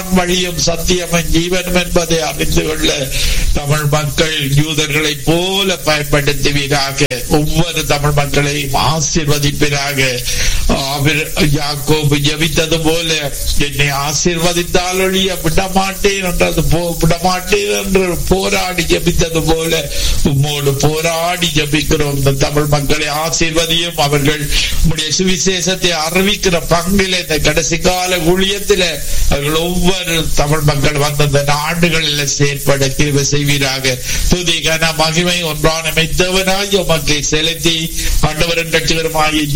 தான் வழியும் சத்தியமும் ஜீவனும் என்பதை அறிந்து கொள்ள தமிழ் மக்கள் யூதர்களைப் போல பயன்படுத்துவீராக ஒவ்வொரு தமிழ் மக்களையும் ஆசீர்வதிப்பீராக அவர் யாக்கோபு ஜபித்தது போல என்னை ஆசீர்வதித்தால் ஒழிய விடமாட்டேன் என்றது போ விடமாட்டேன் என்று போராடி ஜபித்தது போல உம்மோடு போராடி ஜபிக்கிறோம் இந்த தமிழ் மக்களை ஆசீர்வதியும் அவர்கள் உம்முடைய சுவிசேஷத்தை அறிவிக்கிற பங்கில இந்த கடைசி கால ஊழியத்தில அவர்கள் ஒவ்வொரு தமிழ் மக்கள் வந்து இந்த நாடுகளில் செயற்பட கிருபை செய்வீராக துதி கன மகிமை ஒன்றான மெத்தவனாய் உமக்கு செலுத்தி ஆண்டவரின் கட்சிகரமாகிய